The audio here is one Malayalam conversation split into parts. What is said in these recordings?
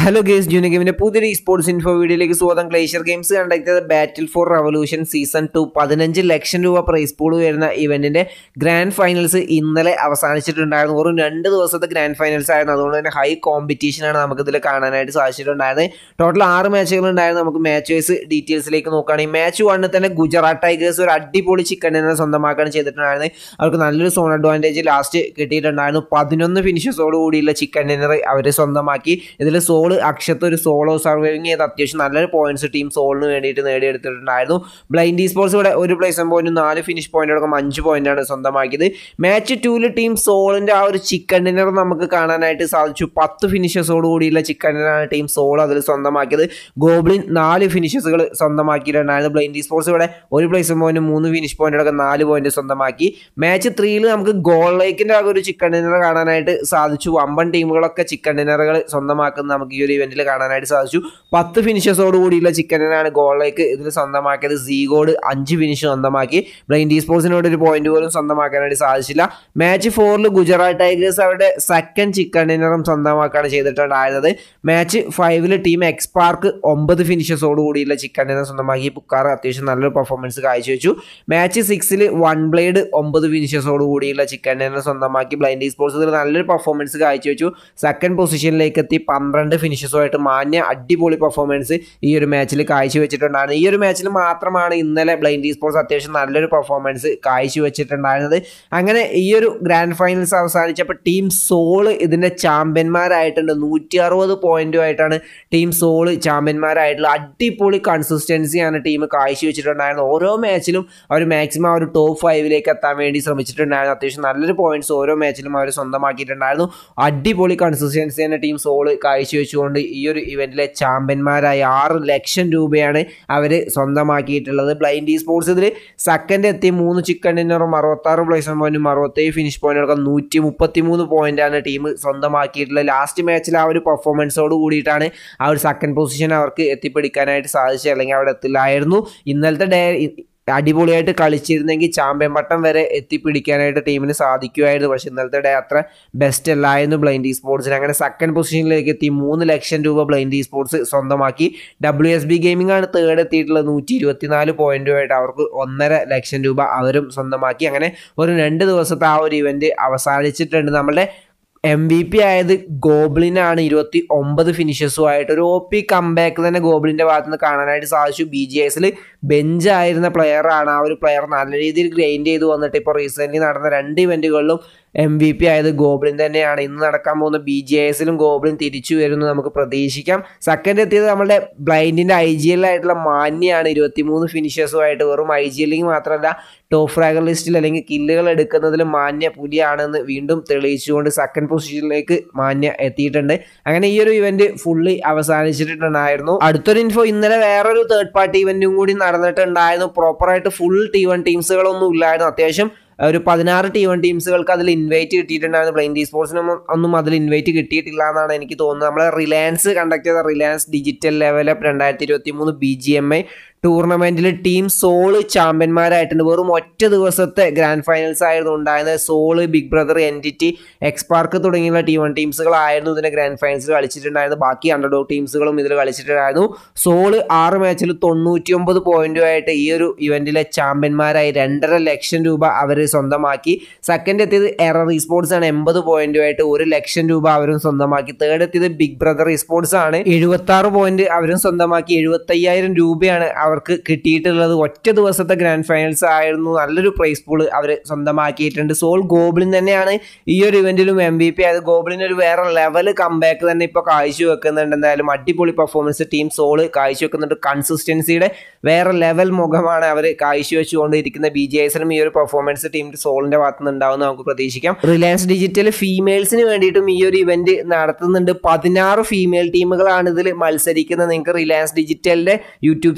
ഹലോ ഗേസ് ജൂനിയർ ഗെയിമിന്റെ പുതിയൊരു സ്പോർട്സ് ഇൻഫോ വീഡിയോയിലേക്ക് സ്വാഗതം ഗ്ലേഷ്യർ ഗെയിംസ് കണ്ടക്ട് ചെയ്ത battle for revolution season two പതിനഞ്ച് ലക്ഷം രൂപ പ്രൈസ് പൂൾ വരുന്ന ഇവന്റിന്റെ ഗ്രാൻഡ് ഫൈനൽസ് ഇന്നലെ അവസാനിച്ചിട്ടുണ്ടായിരുന്നു വെറും രണ്ട് ദിവസത്തെ ഗ്രാൻഡ് ഫൈനൽസ് ആയിരുന്നു അതുകൊണ്ട് തന്നെ ഹൈ കോമ്പറ്റീഷൻ ആണ് നമുക്ക് ഇതിൽ കാണാനായിട്ട് സാധിച്ചിട്ടുണ്ടായിരുന്നത് ടോട്ടൽ ആറ് മാച്ചുകൾ ഉണ്ടായിരുന്നു നമുക്ക് മാച്ച് വൈസ് ഡീറ്റെയിൽസിലേക്ക് നോക്കുകയാണെങ്കിൽ മാച്ച് വണ്ണിൽ തന്നെ ഗുജറാത്ത് ടൈഗേഴ്സ് ഒരു അടിപൊളി ചിക്കൻ തന്നെ സ്വന്തമാക്കാൻ ചെയ്തിട്ടുണ്ടായിരുന്നു അവർക്ക് നല്ലൊരു സോൺ അഡ്വാൻറ്റേജ് ലാസ്റ്റ് കിട്ടിയിട്ടുണ്ടായിരുന്നു പതിനൊന്ന് ഫിനിഷസോട് കൂടിയുള്ള ചിക്കൻ ഡിന്നർ അവർ സ്വന്തമാക്കി ഇതിൽ സോള് അക്ഷത്ത് ഒരു സോളോ സർവൈവിങ് ചെയ്ത് അത്യാവശ്യം നല്ലൊരു പോയിന്റ്സ് ടീം സോളിന് വേണ്ടിയിട്ട് നേടിയെടുത്തിട്ടുണ്ടായിരുന്നു ബ്ലൈൻഡ് സ്പോർട്സ് ഇവിടെ ഒരു പ്ലേസ് പോയിന്റ് നാല് ഫിനിഷ് പോയിന്റ് അടക്കം അഞ്ച് പോയിന്റാണ് സ്വന്തമാക്കിയത് മാച്ച് ടൂവിൽ ടീം സോളിന്റെ ആ ഒരു ചിക്കൻ ഡിന്നർ നമുക്ക് കാണാനായിട്ട് സാധിച്ചു പത്ത് ഫിനിഷസോട് കൂടിയുള്ള ചിക്കൻ ഡിന്നറാണ് ടീം സോൾ അതിൽ സ്വന്തമാക്കിയത് ഗോബ്ലിൻ നാല് ഫിനിഷസുകൾ സ്വന്തമാക്കിയിട്ടുണ്ടായിരുന്നു ബ്ലൈൻഡ് സ്പോർട്സ് ഇവിടെ ഒരു പ്ലേസ് പോയിന്റ് മൂന്ന് ഫിനിഷ് പോയിന്റ് അടക്കം നാല് പോയിന്റ് സ്വന്തമാക്കി മാച്ച് ത്രീയിൽ നമുക്ക് ഗോൾ ലൈക്കിന്റെ ആ ഒരു ചിക്കൻ ഡിന്നർ കാണാനായിട്ട് സാധിച്ചു വമ്പൻ ടീമുകളൊക്കെ ചിക്കൻ ഡിന്നറുകൾ സ്വന്തമാക്കുന്ന നമുക്ക് ഈ ഒരു ഇവന്റിൽ കാണാനായിട്ട് സാധിച്ചു പത്ത് ഫിനിഷസോട് കൂടിയുള്ള ചിക്കൻ ഡിന്നറാണ് ഗോൾ ലൈക്ക് ഇതിൽ സ്വന്തമാക്കിയത് സീഗോഡ് അഞ്ച് ഫിനിഷ് സ്വന്തമാക്കി ബ്ലൈൻഡ് സ്പോർട്സിനോട് ഒരു പോയിന്റ് പോലും സ്വന്തമാക്കാനായിട്ട് സാധിച്ചില്ല മാച്ച് ഫോറിൽ ഗുജറാത്ത് ടൈഗേഴ്സ് അവരുടെ സെക്കൻഡ് ചിക്കൻ ഡിന്നറും സ്വന്തമാക്കാണ് ചെയ്തിട്ടുണ്ടായിരുന്നത് മാച്ച് ഫൈവില് ടീം എക്സ് പാർക്ക് ഒമ്പത് ഫിനിഷസോട് കൂടിയുള്ള ചിക്കൻ ഡിന്നർ സ്വന്തമാക്കി പുക്കാർ അത്യാവശ്യം നല്ലൊരു പെർഫോമൻസ് കാഴ്ചവെച്ചു മാച്ച് സിക്സിൽ വൺ ബ്ലേഡ് ഒമ്പത് ഫിനിഷസോട് കൂടിയുള്ള ചിക്കൻ ഡിന്നർ സ്വന്തമാക്കി ബ്ലൈൻഡ് സ്പോർട്സ് ഇതിൽ നല്ലൊരു പെർഫോമൻസ് കാഴ്ചവെച്ചു സെക്കൻഡ് പൊസിഷനിലേക്ക് എത്തി പന്ത്രണ്ട് ഫിനിഷസുമായിട്ട് മാന്യ അടിപൊളി പെർഫോമൻസ് ഈ ഒരു മാച്ചിൽ കാഴ്ചവെച്ചിട്ടുണ്ടായിരുന്നു ഈ ഒരു മാച്ചിൽ മാത്രമാണ് ഇന്നലെ ബ്ലൈൻഡ് സ്പോർട്സ് അത്യാവശ്യം നല്ലൊരു പെർഫോമൻസ് കാഴ്ചവെച്ചിട്ടുണ്ടായിരുന്നത് അങ്ങനെ ഈ ഒരു ഗ്രാൻഡ് ഫൈനൽസ് അവസാനിച്ചപ്പോൾ ടീം സോള് ഇതിൻ്റെ ചാമ്പ്യന്മാരായിട്ടുണ്ട് നൂറ്റി അറുപത് പോയിന്റുമായിട്ടാണ് ടീം സോള് ചാമ്പ്യന്മാരായിട്ടുള്ള അടിപൊളി കൺസിസ്റ്റൻസിയാണ് ടീം കാഴ്ചവെച്ചിട്ടുണ്ടായിരുന്നത് ഓരോ മാച്ചിലും അവർ മാക്സിമം ആ ഒരു ടോപ്പ് ഫൈവിലേക്ക് എത്താൻ വേണ്ടി ശ്രമിച്ചിട്ടുണ്ടായിരുന്നു അത്യാവശ്യം നല്ലൊരു പോയിന്റ്സ് ഓരോ മാച്ചിലും അവർ സ്വന്തമാക്കിയിട്ടുണ്ടായിരുന്നു അടിപൊളി കൺസിസ്റ്റൻസി തന്നെ ടീം സോള് കാഴ്ചവെച്ചുകൊണ്ട് ഈ ഒരു ഇവന്റിലെ ചാമ്പ്യന്മാരായ ആറ് ലക്ഷം രൂപയാണ് അവർ സ്വന്തമാക്കിയിട്ടുള്ളത് ബ്ലൈൻഡ് സ്പോർട്സ് ഇതിൽ സെക്കൻഡ് എത്തി മൂന്ന് ചിക്കൻ ഡിന്നറും അറുപത്താറ് പ്ലേസ് പോയിന്റും അറുപത്തേഴ് ഫിനിഷ് പോയിന്റും നൂറ്റി മുപ്പത്തി മൂന്ന് പോയിന്റാണ് ടീം സ്വന്തമാക്കിയിട്ടുള്ളത് ലാസ്റ്റ് മാച്ചിൽ ആ ഒരു പെർഫോമൻസോട് കൂടിയിട്ടാണ് ആ ഒരു സെക്കൻഡ് പൊസിഷൻ അവർക്ക് എത്തിപ്പിടിക്കാനായിട്ട് സാധിച്ചത് അല്ലെങ്കിൽ അവിടെ എത്തില്ലായിരുന്നു ഇന്നലത്തെ ഡേ അടിപൊളിയായിട്ട് കളിച്ചിരുന്നെങ്കിൽ ചാമ്പ്യൻ പട്ടം വരെ എത്തിപ്പിടിക്കാനായിട്ട് ടീമിന് സാധിക്കുമായിരുന്നു പക്ഷെ ഇന്നലത്തെ ഡേ അത്ര ബെസ്റ്റ് അല്ലായിരുന്നു ബ്ലൈൻഡ് സ്പോർട്സിന് അങ്ങനെ സെക്കൻഡ് പൊസിഷനിലേക്ക് എത്തി മൂന്ന് ലക്ഷം രൂപ ബ്ലൈൻഡ് സ്പോർട്സ് സ്വന്തമാക്കി ഡബ്ല്യു എസ് ബി ഗെയിമിംഗ് ആണ് തേർഡ് എത്തിയിട്ടുള്ളത് നൂറ്റി ഇരുപത്തിനാല് പോയിന്റുമായിട്ട് അവർക്ക് ഒന്നര ലക്ഷം രൂപ അവരും സ്വന്തമാക്കി അങ്ങനെ ഒരു രണ്ട് ദിവസത്തെ ആ ഒരു ഇവന്റ് അവസാനിച്ചിട്ടുണ്ട് നമ്മുടെ എം വി പി ആയത് ഗോബ്ലിനാണ് ഇരുപത്തി ഒമ്പത് ഫിനിഷസുമായിട്ട് ഒരു ഒ പി കംബാക്ക് തന്നെ ഗോബ്ലിൻ്റെ ഭാഗത്ത് നിന്ന് കാണാനായിട്ട് സാധിച്ചു ബി ജി എസിൽ ബെഞ്ചായിരുന്ന പ്ലെയറാണ് ആ ഒരു പ്ലെയർ നല്ല രീതിയിൽ ഗ്രൈൻഡ് ചെയ്ത് വന്നിട്ട് ഇപ്പോൾ റീസെൻ്റ്ലി നടന്ന രണ്ട് ഇവൻറ്റുകളിലും എം വി പി ആയത് ഗോബ്ലിൻ തന്നെയാണ് ഇന്ന് നടക്കാൻ പോകുന്ന ബി ജി എസിലും ഗോബ്ലിൻ തിരിച്ചു വരുമെന്ന് നമുക്ക് പ്രതീക്ഷിക്കാം സെക്കൻഡ് എത്തിയത് നമ്മുടെ ബ്ലൈൻഡിൻ്റെ ഐ ജി എല്ലായിട്ടുള്ള മാന്യാണ് ഇരുപത്തിമൂന്ന് ഫിനിഷേഴ്സുമായിട്ട് വെറും ഐ ജി എല്ലിങ് മാത്രമല്ല ടോപ്പ് ഫ്രാഗർ ലിസ്റ്റിൽ അല്ലെങ്കിൽ കില്ലുകൾ എടുക്കുന്നതിൽ മാന്യ പുലിയാണെന്ന് വീണ്ടും തെളിയിച്ചുകൊണ്ട് സെക്കൻഡ് പൊസിഷനിലേക്ക് മാന്യ എത്തിയിട്ടുണ്ട് അങ്ങനെ ഈ ഒരു ഇവന്റ് ഫുള്ളി അവസാനിച്ചിട്ടുണ്ടായിരുന്നു അടുത്തൊരു ഇൻഫോ ഇന്നലെ വേറൊരു തേർഡ് പാർട്ടി ഇവന്റും കൂടി നടന്നിട്ടുണ്ടായിരുന്നു പ്രോപ്പറായിട്ട് ഫുൾ ടി വൺ ടീംസുകളൊന്നും ഇല്ലായിരുന്നു അത്യാവശ്യം ഒരു പതിനാറ് ടി വൺ ടീംസുകൾക്ക് അതിൽ ഇൻവൈറ്റ് കിട്ടിയിട്ടുണ്ടായിരുന്നു ബ്ലൈൻഡ് സ്പോർട്സിനൊന്നും ഒന്നും അതിൽ ഇൻവൈറ്റ് കിട്ടിയിട്ടില്ല എന്നാണ് എനിക്ക് തോന്നുന്നത് നമ്മളെ റിലയൻസ് കണ്ടക്ട് ചെയ്ത റിലയൻസ് ഡിജിറ്റൽ ലെവലപ്പ് രണ്ടായിരത്തി ഇരുപത്തി മൂന്ന് ബി ജി എം ഐ ടൂർണമെന്റിൽ ടീം സോള് ചാമ്പ്യന്മാരായിട്ടുണ്ട് വെറും ഒറ്റ ദിവസത്തെ ഗ്രാൻഡ് ഫൈനൽസ് ആയിരുന്നു ഉണ്ടായിരുന്നത് Soul big brother entity XSpark തുടങ്ങിയുള്ള ടീം വൺ ടീംസുകളായിരുന്നു ഇതിന്റെ ഗ്രാൻഡ് ഫൈനൽസിൽ കളിച്ചിട്ടുണ്ടായിരുന്നത് ബാക്കി അണ്ടർഡോഗ് ടീംസുകളും ഇതിൽ കളിച്ചിട്ടുണ്ടായിരുന്നു സോള് ആറ് മാച്ചിൽ തൊണ്ണൂറ്റി ഒമ്പത് പോയിന്റുമായിട്ട് ഈ ഒരു ഇവന്റിലെ ചാമ്പ്യന്മാരായി രണ്ടര ലക്ഷം രൂപ അവർ സ്വന്തമാക്കി സെക്കൻഡ് എത്തിയത് എറർ സ്പോർട്സ് ആണ് എൺപത് പോയിന്റുമായിട്ട് ഒരു ലക്ഷം രൂപ അവരും സ്വന്തമാക്കി തേർഡ് എത്തിയത് ബിഗ് ബ്രദർ സ്പോർട്സ് ആണ് എഴുപത്തി ആറ് പോയിന്റ് അവരും സ്വന്തമാക്കി എഴുപത്തയ്യായിരം രൂപയാണ് അവർക്ക് കിട്ടിയിട്ടുള്ളത് ഒറ്റ ദിവസത്തെ ഗ്രാൻഡ് ഫൈനൽസ് ആയിരുന്നു നല്ലൊരു പ്രൈസ് പൂള് അവർ സ്വന്തമാക്കിയിട്ടുണ്ട് സോൾ ഗോബ്ലിൻ തന്നെയാണ് ഈ ഒരു ഇവന്റിലും എം ബി പി ആയത് ഗോബ്ലിൻ ഒരു വേറെ ലെവൽ കംബാക്ക് തന്നെ ഇപ്പോൾ കാഴ്ചവെക്കുന്നുണ്ട് എന്തായാലും അടിപൊളി പെർഫോമൻസ് ടീം സോള് കാഴ്ചവെക്കുന്നുണ്ട് കൺസിസ്റ്റൻസിയുടെ വേറെ ലെവൽ മുഖമാണ് അവർ കാഴ്ചവെച്ചുകൊണ്ടിരിക്കുന്ന ബി ജെ എസിനും ഈ ഒരു പെർഫോമൻസ് ടീം സോളിന്റെ ഭാഗത്ത് നിന്ന് ഉണ്ടാവുമെന്ന് നമുക്ക് പ്രതീക്ഷിക്കാം റിലയൻസ് ഡിജിറ്റൽ ഫീമെയിൽസിന് വേണ്ടിയിട്ടും ഈ ഒരു ഇവന്റ് നടത്തുന്നുണ്ട് പതിനാറ് ഫീമെയിൽ ടീമുകളാണ് ഇതിൽ മത്സരിക്കുന്നത് നിങ്ങൾക്ക് റിലയൻസ് ഡിജിറ്റലിന്റെ യൂട്യൂബ് ചാനൽ ഈ ഒരു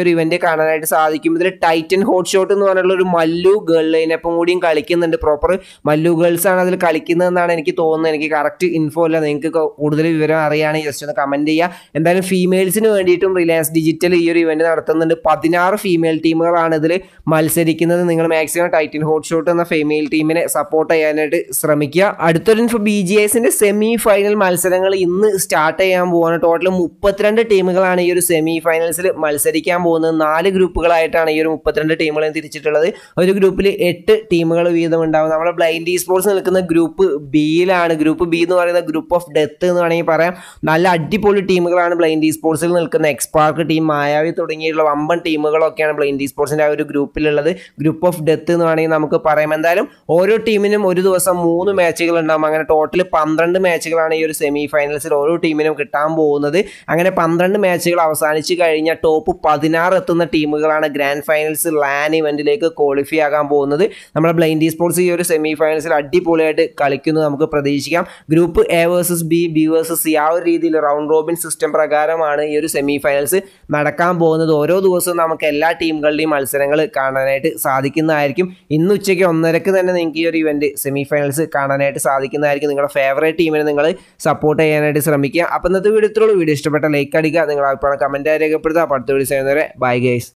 ഒരു ഇവന്റ് കാണാനായിട്ട് സാധിക്കും ഇതിൽ ടൈറ്റൻ ഹോട്ട് ഷോട്ട് എന്ന് പറഞ്ഞുള്ള ഒരു മല്ലു ഗേൾ ലൈനപ്പം കൂടിയും കളിക്കുന്നുണ്ട് പ്രോപ്പർ മല്ലു ഗേൾസ് ആണ് അതിൽ കളിക്കുന്നതെന്നാണ് എനിക്ക് തോന്നുന്നത് എനിക്ക് കറക്റ്റ് ഇൻഫോ ഇല്ല നിങ്ങൾക്ക് കൂടുതൽ വിവരം അറിയുകയാണെങ്കിൽ ജസ്റ്റ് ഒന്ന് കമന്റ് ചെയ്യുക എന്തായാലും ഫീമെയിൽസിന് വേണ്ടിയിട്ടും റിലയൻസ് ഡിജിറ്റൽ ഈ ഒരു ഇവന്റ് നടത്തുന്നുണ്ട് പതിനാറ് ഫീമെയിൽ ടീമുകളാണ് ഇതിൽ മത്സരിക്കുന്നത് നിങ്ങൾ മാക്സിമം ടൈറ്റൻ ഹോട്ട് ഷോട്ട് എന്ന ഫീമെയിൽ ടീമിനെ സപ്പോർട്ട് ചെയ്യാനായിട്ട് ശ്രമിക്കുക അടുത്തൊരു ഇൻഫോ ബി ജി എസിന്റെ സെമി ഫൈനൽ മത്സരങ്ങൾ ഇന്ന് സ്റ്റാർട്ട് ചെയ്യാൻ പോവാണ് ടോട്ടൽ മുപ്പത്തിരണ്ട് ടീമുകളാണ് ഈ ഒരു സെമി ഫൈനൽസിൽ മത്സരിക്കാൻ പോകുന്നത് നാല് ഗ്രൂപ്പുകളായിട്ടാണ് ഈ ഒരു മുപ്പത്തിരണ്ട് ടീമുകളെ തിരിച്ചിട്ടുള്ളത് ഒരു ഗ്രൂപ്പിൽ എട്ട് ടീമുകൾ വീതം ഉണ്ടാവും നമ്മുടെ ബ്ലൈൻഡ് ഈ സ്പോർട്സ് നിൽക്കുന്ന ഗ്രൂപ്പ് ബിയിലാണ് ഗ്രൂപ്പ് ബി എന്ന് പറയുന്ന ഗ്രൂപ്പ് ഓഫ് ഡെത്ത് എന്ന് വേണമെങ്കിൽ പറയാം നല്ല അടിപൊളി ടീമുകളാണ് ബ്ലൈൻഡ് ഈ സ്പോർട്സിൽ നിൽക്കുന്ന എക്സ്പാർക്ക് ടീം മായാവി തുടങ്ങിയിട്ടുള്ള വമ്പൻ ടീമുകളൊക്കെയാണ് ബ്ലൈൻഡ് ഈ സ്പോർട്സിൻ്റെ ആ ഒരു ഗ്രൂപ്പിലുള്ളത് ഗ്രൂപ്പ് ഓഫ് ഡെത്ത് എന്ന് വേണമെങ്കിൽ നമുക്ക് പറയാം എന്തായാലും ഓരോ ടീമിനും ഒരു ദിവസം മൂന്ന് മാച്ചുകൾ ഉണ്ടാകും അങ്ങനെ ടോട്ടൽ പന്ത്രണ്ട് മാച്ചുകളാണ് ഈ ഒരു സെമി ഫൈനൽസിൽ ഓരോ ടീമിനും കിട്ടാൻ പോകുന്നത് അങ്ങനെ പന്ത്രണ്ട് മാച്ചുകൾ അവസാനിച്ച് കഴിഞ്ഞാൽ ടോപ്പ് പതിനാറ് എത്തുന്ന ടീമുകളാണ് ഗ്രാൻഡ് ഫൈനൽസ് ലാൻ ഇവന്റിലേക്ക് ക്വാളിഫൈ ആകാൻ പോകുന്നത് നമ്മുടെ ബ്ലൈൻഡ് സ്പോർട്സ് ഈ ഒരു സെമി ഫൈനൽസിൽ അടിപൊളിയായിട്ട് കളിക്കുന്നത് നമുക്ക് പ്രതീക്ഷിക്കാം group A versus B B versus C ആ ഒരു രീതിയിൽ റൗണ്ട് റോബിൻ സിസ്റ്റം പ്രകാരമാണ് ഈ ഒരു സെമി ഫൈനൽസ് നടക്കാൻ പോകുന്നത് ഓരോ ദിവസവും നമുക്ക് എല്ലാ ടീമുകളുടെയും മത്സരങ്ങൾ കാണാനായിട്ട് സാധിക്കുന്നതായിരിക്കും ഇന്ന് ഉച്ചയ്ക്ക് ഒന്നരക്ക് തന്നെ നിങ്ങൾക്ക് ഈ ഒരു ഇവന്റ് സെമി ഫൈനൽസ് കാണാനായിട്ട് സാധിക്കുന്നതായിരിക്കും നിങ്ങളുടെ ഫേവറേറ്റ് ടീമിനെ നിങ്ങൾ സപ്പോർട്ട് ചെയ്യാനായിട്ട് ശ്രമിക്കുക അപ്പോൾ ഇന്നത്തെ വീഡിയോ ഇത്രയുള്ളൂ വീഡിയോ ഇഷ്ടപ്പെട്ട ലൈക്ക് അടിക്കുക നിങ്ങളുടെ അഭിപ്രായം കമൻറ്റായി രേഖപ്പെടുത്തുക അപ്പോൾ അടുത്ത വീഡിയോ ചെയ്യുന്നവരെ ബൈ ഗൈസ്